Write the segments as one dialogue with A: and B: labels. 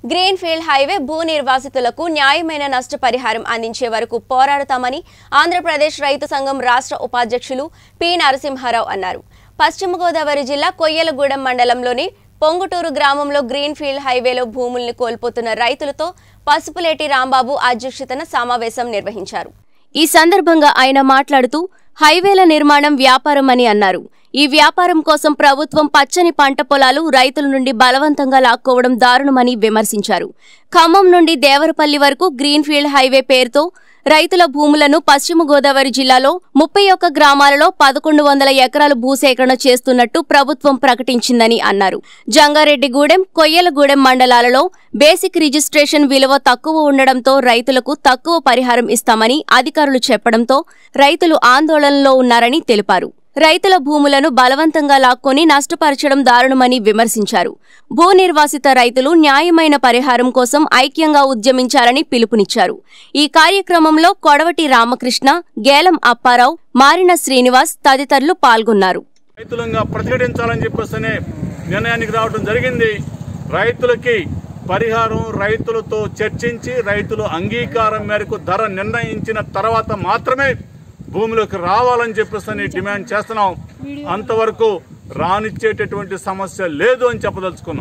A: Greenfield highway భూ నిర్వాసితులకు న్యాయమైన నష్టపరిహారం అందించే వరకు పోరాడతామని ఆంధ్రప్రదేశ్ రైతు సంఘం రాష్ట్ర ఉపాధ్యక్షులు పి నరసింహారావు అన్నారు పశ్చిమ గోదావరి జిల్లా కొయ్యలగూడెం మండలంలోని పొంగుటూరు గ్రామంలో గ్రీన్ఫీల్డ్ హైవేలో భూముల్ని కోల్పోతున్న రైతులతో పసుపులేటి రాంబాబు అధ్యక్షతన సమావేశం నిర్వహించారు ఈ సందర్భంగా ఆయన మాట్లాడుతూ హైవేల నిర్మాణం వ్యాపారం అని అన్నారు ఈ వ్యాపారం కోసం ప్రభుత్వం పచ్చని పంట పొలాలు రైతుల నుండి బలవంతంగా లాక్కోవడం దారుణమని విమర్శించారు ఖమ్మం నుండి దేవరపల్లి వరకు గ్రీన్ఫీల్డ్ హైవే పేరుతో రైతుల భూములను పశ్చిమ గోదావరి జిల్లాలో ముప్పై ఒక్క గ్రామాలలో పదకొండు వందల ఎకరాలు భూసేకరణ చేస్తున్నట్టు ప్రభుత్వం ప్రకటించిందని అన్నారు జంగారెడ్డిగూడెం కొయ్యలగూడెం మండలాలలో బేసిక్ రిజిస్ట్రేషన్ విలువ తక్కువ ఉండడంతో రైతులకు తక్కువ పరిహారం ఇస్తామని అధికారులు చెప్పడంతో రైతులు ఆందోళనలో ఉన్నారని తెలిపారు రైతుల భూములను బలవంతంగా లాక్కొని నష్టపరచడం దారుణమని విమర్శించారు భూ నిర్వాసిత రైతులు న్యాయమైన పరిహారం కోసం ఐక్యంగా ఉద్యమించాలని పిలుపునిచ్చారు ఈ కార్యక్రమంలో కొడవటి రామకృష్ణ గేలం అప్పారావు మారిన శ్రీనివాస్ తదితరులు పాల్గొన్నారు
B: రైతులంగా ప్రతిఘటించాలని చెప్పేసి నిర్ణయానికి రావడం జరిగింది రైతులకి పరిహారం రైతులతో చర్చించి రైతులు అంగీకారం మేరకు ధర నిర్ణయించిన తర్వాత మాత్రమే భూమిలోకి రావాలని చెప్పేసి డిమాండ్ చేస్తున్నాం అంతవరకు రానిచ్చేటటువంటి సమస్య లేదు అని చెప్పదలుచుకున్నాం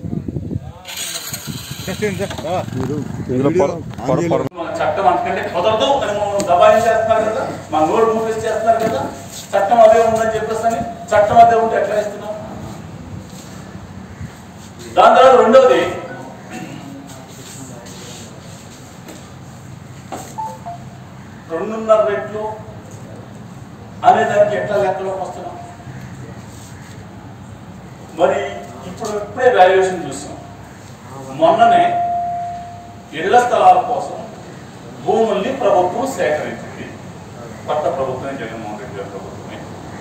C: మన చట్టం అంతకంటే కుదరదు అని మమ్మల్ని దబాయించేస్తున్నారు కదా మా నోరు మూపేసి చేస్తున్నారు కదా చట్టం అదే ఉందని చెప్పేసి అని చట్టం అదే ఉంటే ఎట్లా ఇస్తున్నాం దాని తర్వాత రెండవది రెండున్నర రెట్లు అనే దానికి ఎట్లా లెక్కలోకి వస్తున్నాం మరి ఇప్పుడు ఇప్పుడే వాల్యుయేషన్ చూసాం మొన్ననే ఇళ్ల స్థలాల కోసం భూముల్ని ప్రభుత్వం సేకరించింది కొత్త ప్రభుత్వమే జగన్మోహన్ రెడ్డి గారి ప్రభుత్వమే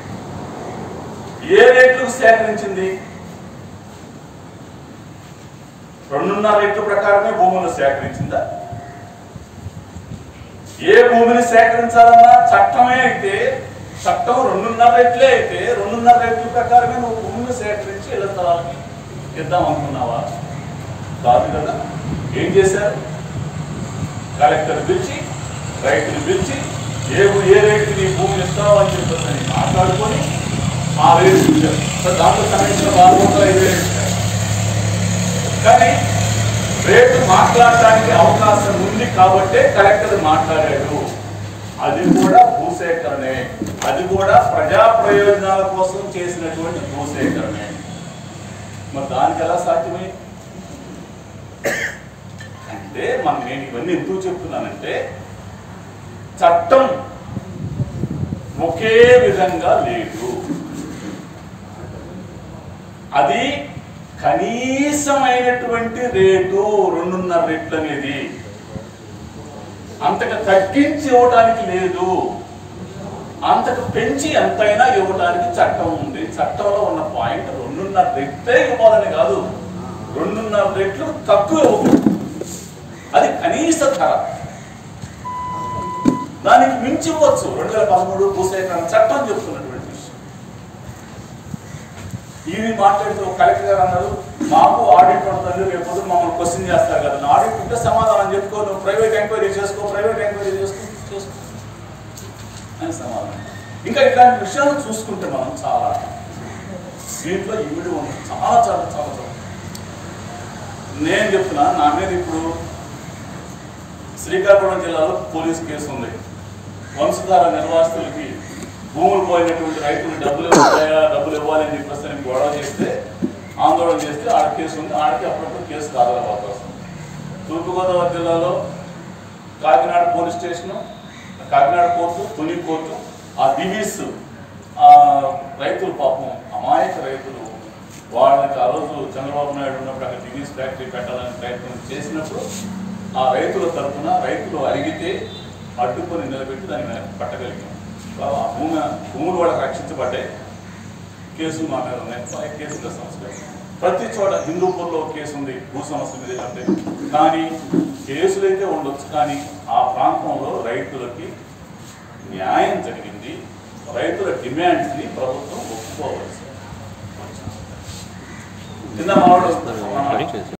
C: ఏ రేట్లకు సేకరించింది రెండున్నర రేట్ల ప్రకారమే భూములను సేకరించిందా ఏ భూమిని సేకరించాలన్నా చట్టమే అయితే చట్టం రెండున్నర రేట్లే అయితే రెండున్నర రేట్ల ప్రకారమే నువ్వు భూమిని సేకరించి ఇళ్ల స్థలాలకి ఇద్దాం అనుకున్నావా కాదు కదా ఏం చేశారు కలెక్టర్ పిలిచి రైతుని పిలిచి ఏ ఏ రేటుకి నీ భూమిని ఇస్తావు అని చెప్పేసి అని మాట్లాడుకొని ఆ రేటు ఇచ్చారు సో దాంట్లో కనెక్షన్ నాలుగు వందల ఐదు వేలు ఇచ్చారు కానీ రేటు మాట్లాడటానికి అవకాశం ఉంది కాబట్టే కలెక్టర్ మాట్లాడాడు అది కూడా భూసేకరణే అది కూడా ప్రజా ప్రయోజనాల కోసం చేసినటువంటి భూసేకరణే మరి దానికి ఎలా సాధ్యమే అంటే మనం నేను ఇవన్నీ ఎందుకు చెప్తున్నానంటే చట్టం ఒకే విధంగా లేదు అది కనీసమైనటువంటి రేటు రెండున్నర రెట్లు అనేది అంతకు తగ్గించి ఇవ్వడానికి లేదు అంతకు పెంచి ఎంతైనా ఇవ్వడానికి చట్టం ఉంది చట్టంలో ఉన్న పాయింట్ రెండున్నర రెట్లే ఇవ్వాలని కాదు రెండున్నర రెట్లు తక్కువ ఇవ్వకూడదు అది కనీస ధర దానికి మించి ఇవ్వచ్చు రెండు వేల పదమూడు భూసేకరణ చట్టం చెప్తున్నటువంటి విషయం ఇవి మాట్లాడుతూ ఒక కలెక్టర్ గారు అన్నారు మాకు ఆడిట్ ఉంటుంది రేపు పొద్దున్న మమ్మల్ని క్వశ్చన్ చేస్తారు కదా ఆడిట్ ఉంటే సమాధానం చెప్పుకో నువ్వు ప్రైవేట్ ఎంక్వైరీ చేసుకో ప్రైవేట్ ఎంక్వైరీ చేసుకో చేసుకో అని సమాధానం ఇంకా ఇట్లాంటి విషయాలు చూసుకుంటే మనం చాలా దీంట్లో ఇమిడి ఉంది చాలా చాలా చాలా చాలా నేను చెప్తున్నా నా మీద ఇప్పుడు శ్రీకాకుళం జిల్లాలో పోలీస్ కేసు ఉంది వంశధార నిర్వాసితులకి భూములు పోయినటువంటి రైతులు డబ్బులు ఇవ్వతాయా డబ్బులు ఇవ్వాలి అని చెప్పేసి అని గొడవ చేస్తే ఆందోళన చేస్తే ఆడ కేసు ఉంది ఆడికి అప్పుడప్పుడు కేసు కాదని అవకాశం తూర్పుగోదావరి జిల్లాలో Kakinada police station Kakinada court Tuni court ఆ దివీస్ ఆ రైతులు పాపం అమాయక రైతులు వాళ్ళకి ఆ రోజు చంద్రబాబు నాయుడు ఉన్నప్పుడు అక్కడ దివీస్ ఫ్యాక్టరీ పెట్టాలని ప్రయత్నం చేసినప్పుడు ఆ రైతుల తరఫున రైతులు అడిగితే అడ్డుకొని నిలబెట్టి దాన్ని వెనక్కి పట్టగలిగాం ఆ భూమి భూములు వాళ్ళకి రక్షించబడ్డాయి కేసులు మా మీద ఉన్నాయి ఆ కేసుల సమస్య ప్రతి చోట హిందూపూర్లో ఒక కేసు ఉంది భూ సమస్య మీద అంటే కానీ కేసులు అయితే ఉండొచ్చు కానీ ఆ ప్రాంతంలో రైతులకి న్యాయం జరిగింది రైతుల డిమాండ్స్ ని ప్రభుత్వం ఒప్పుకోవాల్సి వచ్చింది. కింద మావాడు